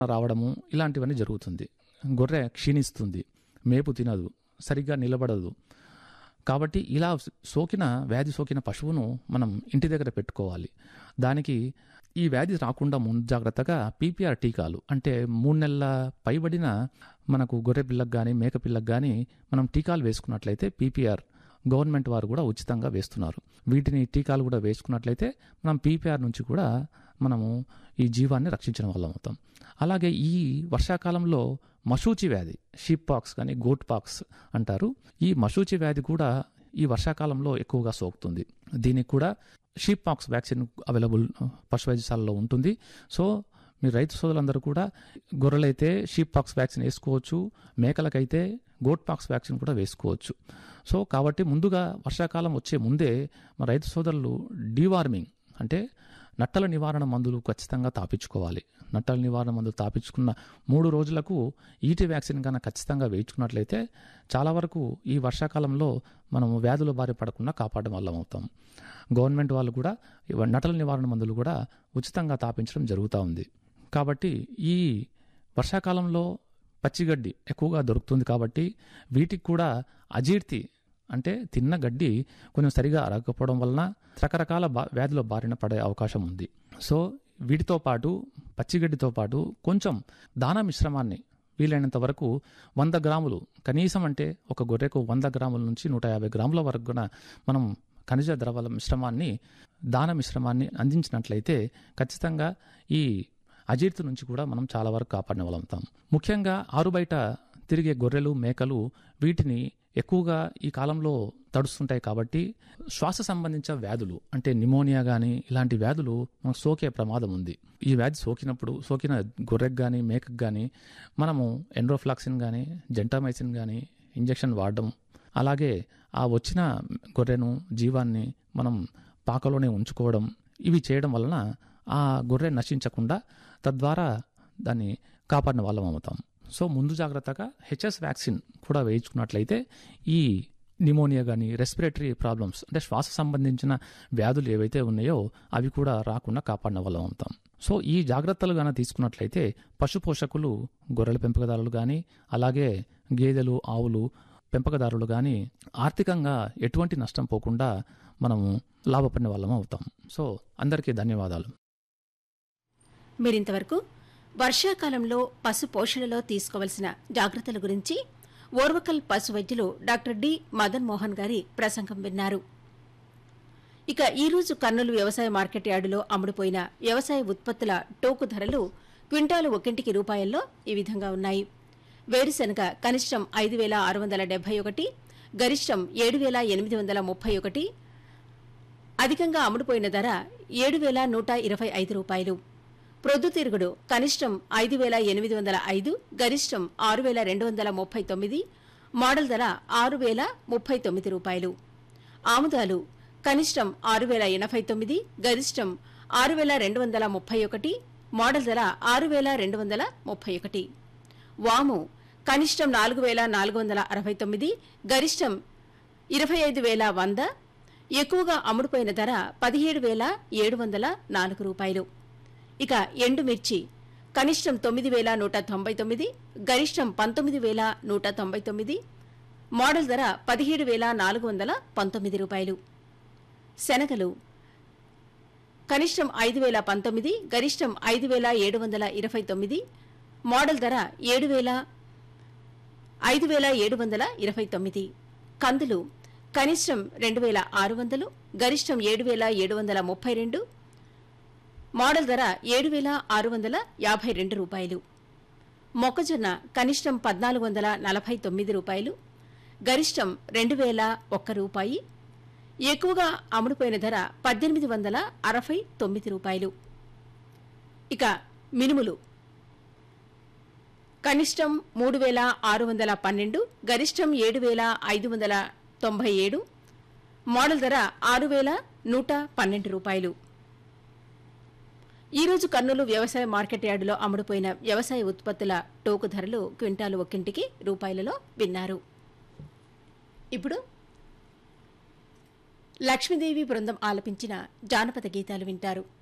రావడము ఇలాంటివన్నీ జరుగుతుంది గొర్రె క్షీణిస్తుంది మేపు తినదు సరిగ్గా నిలబడదు కాబట్టి ఇలా సోకిన వ్యాధి సోకిన పశువును మనం ఇంటి దగ్గర పెట్టుకోవాలి దానికి ఈ వ్యాధి రాకుండా ముందు జాగ్రత్తగా పీపీఆర్ టీకాలు అంటే మూడు నెలల పైబడిన మనకు గొర్రె పిల్లకు కానీ మేక పిల్లకు కానీ మనం టీకాలు వేసుకున్నట్లయితే పీపీఆర్ గవర్నమెంట్ వారు కూడా ఉచితంగా వేస్తున్నారు వీటిని టీకాలు కూడా వేసుకున్నట్లయితే మనం పీపీఆర్ నుంచి కూడా మనము ఈ జీవాన్ని రక్షించిన వాళ్ళం అవుతాం అలాగే ఈ వర్షాకాలంలో మశూచి వ్యాధి షీప్ పాక్స్ కానీ గోట్ పాక్స్ అంటారు ఈ మశూచి వ్యాధి కూడా ఈ వర్షాకాలంలో ఎక్కువగా సోకుతుంది దీనికి కూడా షీప్ పాక్స్ వ్యాక్సిన్ అవైలబుల్ పశు వైద్యశాలలో ఉంటుంది సో మీ రైతు సోదరులందరూ కూడా గొర్రెలైతే షీప్ పాక్స్ వ్యాక్సిన్ వేసుకోవచ్చు మేకలకైతే గోట్ పాక్స్ వ్యాక్సిన్ కూడా వేసుకోవచ్చు సో కాబట్టి ముందుగా వర్షాకాలం వచ్చే ముందే మా రైతు సోదరులు డీవార్మింగ్ అంటే నట్టల నివారణ మందులు ఖచ్చితంగా తాపించుకోవాలి నట్టల నివారణ మందులు తాపించుకున్న మూడు రోజులకు ఈటీ వ్యాక్సిన్ కన్నా ఖచ్చితంగా వేయించుకున్నట్లయితే చాలా వరకు ఈ వర్షాకాలంలో మనము వ్యాధుల బారి పడకుండా కాపాడడం వల్ల అవుతాం గవర్నమెంట్ వాళ్ళు కూడా ఇవ- నట్టల నివారణ మందులు కూడా ఉచితంగా తాపించడం జరుగుతూ ఉంది కాబట్టి ఈ వర్షాకాలంలో పచ్చిగడ్డి ఎక్కువగా దొరుకుతుంది కాబట్టి వీటికి కూడా అజీర్తి అంటే తిన్న గడ్డి కొంచెం సరిగా అరగకపోవడం వలన రకరకాల బా వ్యాధుల బారిన పడే అవకాశం ఉంది సో వీటితో పాటు పచ్చిగడ్డితో పాటు కొంచెం దానా మిశ్రమాన్ని వీలైనంత వరకు వంద గ్రాములు కనీసం అంటే ఒక గొర్రెకు వంద గ్రాముల నుంచి నూట యాభై గ్రాముల వరకు కూడా మనం ఖనిజ ద్రవాల మిశ్రమాన్ని దాన మిశ్రమాన్ని అందించినట్లయితే ఖచ్చితంగా ఈ అజీర్తి నుంచి కూడా మనం చాలా వరకు కాపాడిన వాళ్ళం ముఖ్యంగా ఆరుబయట తిరిగే గొర్రెలు మేకలు వీటిని ఎక్కువగా ఈ కాలంలో తడుస్తుంటాయి కాబట్టి శ్వాస సంబంధించిన వ్యాధులు అంటే నిమోనియా కానీ ఇలాంటి వ్యాధులు మనకు సోకే ప్రమాదం ఉంది ఈ వ్యాధి సోకినప్పుడు సోకిన గొర్రెకు కానీ మేకకు కానీ మనము ఎండ్రోఫ్లాక్సిన్ కానీ జెంటామైసిన్ కానీ ఇంజెక్షన్ వాడడం అలాగే ఆ వచ్చిన గొర్రెను జీవాన్ని మనం పాకలోనే ఉంచుకోవడం ఇవి చేయడం వలన ఆ గొర్రె నశించకుండా తద్వారా దాన్ని కాపాడిన వాళ్ళం అవుతాం సో ముందు జాగ్రత్తగా హెచ్ఎస్ వ్యాక్సిన్ కూడా వేయించుకున్నట్లయితే ఈ నిమోనియా కానీ రెస్పిరేటరీ ప్రాబ్లమ్స్ అంటే శ్వాస సంబంధించిన వ్యాధులు ఏవైతే ఉన్నాయో అవి కూడా రాకుండా కాపాడిన వాళ్ళం అవుతాం సో ఈ జాగ్రత్తలు కానీ తీసుకున్నట్లయితే పశు పోషకులు గొర్రెల పెంపకదారులు కానీ అలాగే గేదెలు ఆవులు పెంపకదారులు కానీ ఆర్థికంగా ఎటువంటి నష్టం పోకుండా మనము లాభపడిన వాళ్ళం అవుతాం సో అందరికీ ధన్యవాదాలు మీరింతవరకు వర్షాకాలంలో పశు పోషణలో తీసుకోవలసిన జాగ్రత్తల గురించి ఓర్వకల్ పశు వైద్యులు డాక్టర్ డి మదన్ మోహన్ గారి ప్రసంగం విన్నారు ఇక ఈ రోజు కర్నూలు వ్యవసాయ మార్కెట్ యార్డులో అమ్ముడుపోయిన వ్యవసాయ ఉత్పత్తుల టోకు ధరలు క్వింటాలు ఒక్కింటికి రూపాయల్లో ఈ విధంగా ఉన్నాయి వేరుశనగ కనిష్టం ఐదు వేల ఆరు వందల డెబ్బై ఒకటి గరిష్టం ఏడు వేల ఎనిమిది వందల ముప్పై ఒకటి అధికంగా అమ్ముడుపోయిన ధర ఏడు వేల నూట ఇరవై ఐదు రూపాయలు ప్రొద్దుతిరుగుడు కనిష్టం ఐదు వేల ఎనిమిది వందల ఐదు గరిష్టం ఆరు వేల రెండు వందల ముప్పై తొమ్మిది మోడల్ ధర ఆరు వేల ముప్పై తొమ్మిది రూపాయలు ఆముదాలు కనిష్టం ఆరు వేల ఎనభై తొమ్మిది గరిష్టం ఆరు వేల రెండు వందల ముప్పై ఒకటి మోడల్ ధర ఆరు వేల రెండు వందల ముప్పై ఒకటి వాము కనిష్టం నాలుగు వేల నాలుగు వందల అరవై తొమ్మిది గరిష్టం ఇరవై ఐదు వేల వంద ఎక్కువగా అమ్ముడుపోయిన ధర పదిహేడు వేల ఏడు వందల నాలుగు రూపాయలు ఇక ఎండుమిర్చి కనిష్టం తొమ్మిది వేల నూట తొంభై తొమ్మిది గరిష్టం పంతొమ్మిది వేల నూట తొంభై తొమ్మిది మోడల్ ధర పదిహేడు వేల నాలుగు వందల పంతొమ్మిది రూపాయలు శనగలు కనిష్టం ఐదు వేల పంతొమ్మిది గరిష్టం ఐదు వేల ఏడు వందల ఇరవై తొమ్మిది మోడల్ ధర ఏడు వేల ఐదు వేల ఏడు వందల ఇరవై తొమ్మిది కందులు కనిష్టం రెండు వేల ఆరు వందలు గరిష్టం ఏడు వేల ఏడు వందల ముప్పై రెండు మోడల్ ధర ఏడు వేల ఆరు వందల యాభై రెండు రూపాయలు మొక్కజొన్న కనిష్టం పద్నాలుగు వందల నలభై తొమ్మిది రూపాయలు గరిష్టం రెండు వేల ఒక్క రూపాయి ఎక్కువగా అమ్ముడుపోయిన ధర పద్దెనిమిది వందల అరవై తొమ్మిది రూపాయలు ఇక మినుములు కనిష్టం మూడు వేల ఆరు వందల పన్నెండు గరిష్టం ఏడు వేల ఐదు వందల తొంభై ఏడు మోడల్ ధర ఆరు వేల నూట పన్నెండు రూపాయలు ఈ రోజు కర్నూలు వ్యవసాయ మార్కెట్ యార్డులో అమ్ముడుపోయిన వ్యవసాయ ఉత్పత్తుల టోకు ధరలు క్వింటాలు ఒక్కింటికి రూపాయలలో విన్నారు ఇప్పుడు లక్ష్మీదేవి బృందం ఆలపించిన జానపద గీతాలు వింటారు